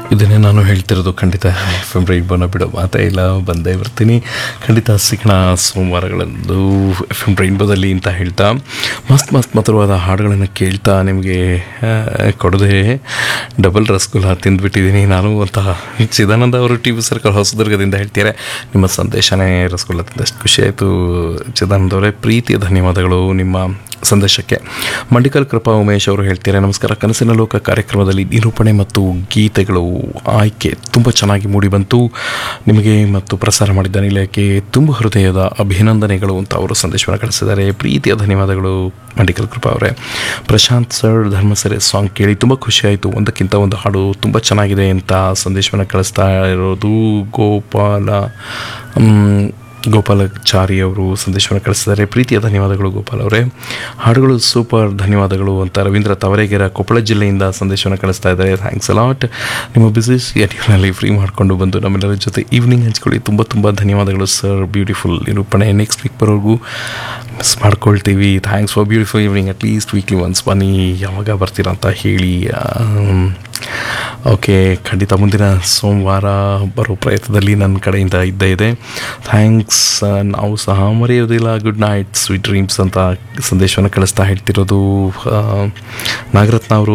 ಇದನ್ನೇ ನಾನು ಹೇಳ್ತಿರೋದು ಖಂಡಿತ ಎಫ್ ಎಮ್ ರೈನ್ಬೋನ ಬಿಡೋ ಮಾತೇ ಇಲ್ಲ ಬಂದೇ ಬರ್ತೀನಿ ಖಂಡಿತ ಸಿಗೋಣ ಸೋಮವಾರಗಳಂದು ಎಫ್ ಎಮ್ ರೈನ್ಬೋದಲ್ಲಿ ಅಂತ ಹೇಳ್ತಾ ಮಸ್ತ್ ಮಸ್ತ್ ಮಧುರವಾದ ಹಾಡುಗಳನ್ನು ಕೇಳ್ತಾ ನಿಮಗೆ ಆ, ಕೊಡದೆ ಡಬಲ್ ರಸಗುಲ್ಲ ತಿಂದ್ಬಿಟ್ಟಿದ್ದೀನಿ ನಾನು ಅಂತ ಚಿದಾನಂದ ಅವರು ಟಿ ವಿ ಸರ್ಕಲ್ ಹೊಸದುರ್ಗದಿಂದ ಹೇಳ್ತಾರೆ ನಿಮ್ಮ ಸಂದೇಶನೇ ರಸಗುಲ್ಲ ತಿಂದಷ್ಟು ಖುಷಿ ಆಯಿತು ಚಿದಾನಂದ ಅವರೇ ಪ್ರೀತಿಯ ಧನ್ಯವಾದಗಳು ನಿಮ್ಮ ಸಂದೇಶಕ್ಕೆ ಮಂಡಿಕಲ್ ಕೃಪಾ ಉಮೇಶ್ ಅವರು ಹೇಳ್ತಾರೆ ನಮಸ್ಕಾರ ಕನಸಿನ ಲೋಕ ಕಾರ್ಯಕ್ರಮದಲ್ಲಿ ನಿರೂಪಣೆ ಮತ್ತು ಗೀತೆಗಳು ಆಯ್ಕೆ ತುಂಬ ಚೆನ್ನಾಗಿ ಮೂಡಿಬಂತು ನಿಮಗೆ ಮತ್ತು ಪ್ರಸಾರ ಮಾಡಿದ ನಿಲಯಕ್ಕೆ ತುಂಬ ಹೃದಯದ ಅಭಿನಂದನೆಗಳು ಅಂತ ಅವರು ಸಂದೇಶವನ್ನು ಕಳಿಸಿದ್ದಾರೆ ಪ್ರೀತಿಯ ಧನ್ಯವಾದಗಳು ಮಂಡಿಕಲ್ ಕೃಪಾ ಅವರೇ ಪ್ರಶಾಂತ್ ಸರ್ ಧರ್ಮಸರೆ ಸಾಂಗ್ ಕೇಳಿ ತುಂಬ ಖುಷಿ ಆಯಿತು ಒಂದಕ್ಕಿಂತ ಒಂದು ಹಾಡು ತುಂಬ ಚೆನ್ನಾಗಿದೆ ಅಂತ ಸಂದೇಶವನ್ನು ಕಳಿಸ್ತಾ ಇರೋದು ಗೋಪಾಲ ಮ್, ಗೋಪಾಲಾಚಾರಿ ಅವರು ಸಂದೇಶವನ್ನು ಕಳಿಸಿದ್ದಾರೆ ಪ್ರೀತಿಯ ಧನ್ಯವಾದಗಳು ಗೋಪಾಲ್ ಅವರೇ ಹಾಡುಗಳು ಸೂಪರ್ ಧನ್ಯವಾದಗಳು ಅಂತ ರವೀಂದ್ರ ತವರೇಗೆರ ಕೊಪ್ಪಳ ಜಿಲ್ಲೆಯಿಂದ ಸಂದೇಶವನ್ನು ಕಳಿಸ್ತಾ ಇದ್ದಾರೆ ಥ್ಯಾಂಕ್ಸ್ ಅಲಾಟ್ ನಿಮ್ಮ ಬಿಸಿ ಶೆಡ್ಯೂಲ್ನಲ್ಲಿ ಫ್ರೀ ಮಾಡಿಕೊಂಡು ಬಂದು ನಮ್ಮೆಲ್ಲರ ಜೊತೆ ಈವ್ನಿಂಗ್ ಹಂಚ್ಕೊಳ್ಳಿ ತುಂಬ ತುಂಬ ಧನ್ಯವಾದಗಳು ಸರ್ ಬ್ಯೂಟಿಫುಲ್ ನಿರೂಪಣೆ ನೆಕ್ಸ್ಟ್ ವೀಕ್ ಬರೋರ್ಗೂ ಮಿಸ್ ಮಾಡ್ಕೊಳ್ತೀವಿ thanks for beautiful evening at least weekly once ಬನ್ನಿ ಯಾವಾಗ ಬರ್ತೀರಾ ಅಂತ ಹೇಳಿ ಓಕೆ ಖಂಡಿತ ಮುಂದಿನ ಸೋಮವಾರ ಬರೋ ಪ್ರಯತ್ನದಲ್ಲಿ ನನ್ನ ಕಡೆಯಿಂದ ಇದ್ದೇ ಇದೆ ಥ್ಯಾಂಕ್ಸ್ ನಾವು ಸಹ ಮರೆಯೋದಿಲ್ಲ ಗುಡ್ ನೈಟ್ ಸ್ವೀಟ್ ಡ್ರೀಮ್ಸ್ ಅಂತ ಸಂದೇಶವನ್ನು ಕಳಿಸ್ತಾ ಹೇಳ್ತಿರೋದು ಆ, ನಾಗರತ್ನ ಅವರು